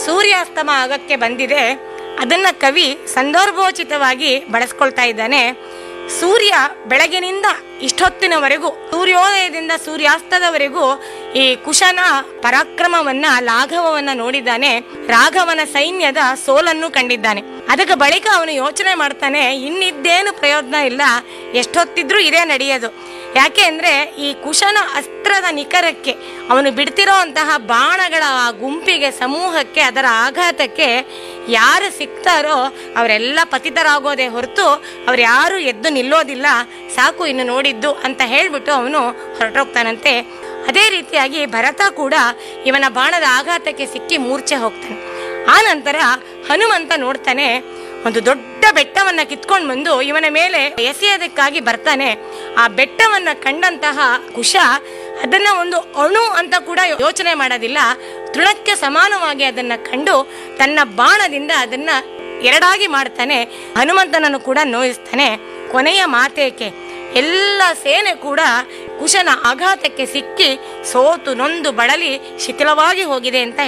ಸೂರ್ಯಾಸ್ತಮ ಆಗಕ್ಕೆ ಬಂದಿದೆ ಅದನ್ನ ಕವಿ ಸಂದರ್ಭೋಚಿತವಾಗಿ ಬಳಸ್ಕೊಳ್ತಾ ಇದ್ದಾನೆ ಸೂರ್ಯ ಬೆಳಗಿನಿಂದ ಇಷ್ಟೊತ್ತಿನವರೆಗೂ ಸೂರ್ಯೋದಯದಿಂದ ಸೂರ್ಯಾಸ್ತದವರೆಗೂ ಈ ಕುಶನ ಪರಾಕ್ರಮವನ್ನ ಲಾಘವವನ್ನ ನೋಡಿದ್ದಾನೆ ರಾಘವನ ಸೈನ್ಯದ ಸೋಲನ್ನು ಕಂಡಿದ್ದಾನೆ ಅದಕ್ಕೆ ಬಳಿಕ ಅವನು ಯೋಚನೆ ಮಾಡ್ತಾನೆ ಇನ್ನಿದ್ದೇನು ಪ್ರಯೋಜನ ಇಲ್ಲ ಎಷ್ಟೊತ್ತಿದ್ರೂ ಇದೇ ನಡೆಯೋದು ಯಾಕೆ ಅಂದ್ರೆ ಈ ಕುಶನ ಅಸ್ತ್ರದ ನಿಖರಕ್ಕೆ ಅವನು ಬಿಡ್ತಿರೋ ಅಂತಹ ಬಾಣಗಳ ಆ ಗುಂಪಿಗೆ ಸಮೂಹಕ್ಕೆ ಅದರ ಆಘಾತಕ್ಕೆ ಯಾರು ಸಿಗ್ತಾರೋ ಅವರೆಲ್ಲ ಪತಿತರಾಗೋದೇ ಹೊರತು ಅವ್ರು ಯಾರು ಎದ್ದು ನಿಲ್ಲೋದಿಲ್ಲ ಸಾಕು ಇನ್ನು ನೋಡಿದ್ದು ಅಂತ ಹೇಳ್ಬಿಟ್ಟು ಅವನು ಹೊರಟೋಗ್ತಾನಂತೆ ಅದೇ ರೀತಿಯಾಗಿ ಭರತ ಕೂಡ ಇವನ ಬಾಣದ ಆಘಾತಕ್ಕೆ ಸಿಕ್ಕಿ ಮೂರ್ಛೆ ಹೋಗ್ತಾನೆ ಆ ನಂತರ ಹನುಮಂತ ನೋಡ್ತಾನೆ ಒಂದು ದೊಡ್ಡ ಬೆಟ್ಟವನ್ನ ಕಿತ್ಕೊಂಡು ಬಂದು ಇವನ ಮೇಲೆ ಎಸೆಯೋದಕ್ಕಾಗಿ ಬರ್ತಾನೆ ಆ ಬೆಟ್ಟವನ್ನ ಕಂಡಂತಹ ಕುಶ ಅದನ್ನ ಒಂದು ಅಣು ಅಂತ ಕೂಡ ಯೋಚನೆ ಮಾಡೋದಿಲ್ಲ ತೃಣಕ್ಕೆ ಸಮಾನವಾಗಿ ಅದನ್ನ ಕಂಡು ತನ್ನ ಬಾಣದಿಂದ ಅದನ್ನ ಎರಡಾಗಿ ಮಾಡ್ತಾನೆ ಹನುಮಂತನನ್ನು ಕೂಡ ನೋಯಿಸ್ತಾನೆ ಕೊನೆಯ ಮಾತೇಕೆ ಎಲ್ಲ ಸೇನೆ ಕೂಡ ಕುಶನ ಆಘಾತಕ್ಕೆ ಸಿಕ್ಕಿ ಸೋತು ನೊಂದು ಬಳಲಿ ಶಿಥಿಲವಾಗಿ ಹೋಗಿದೆ ಅಂತ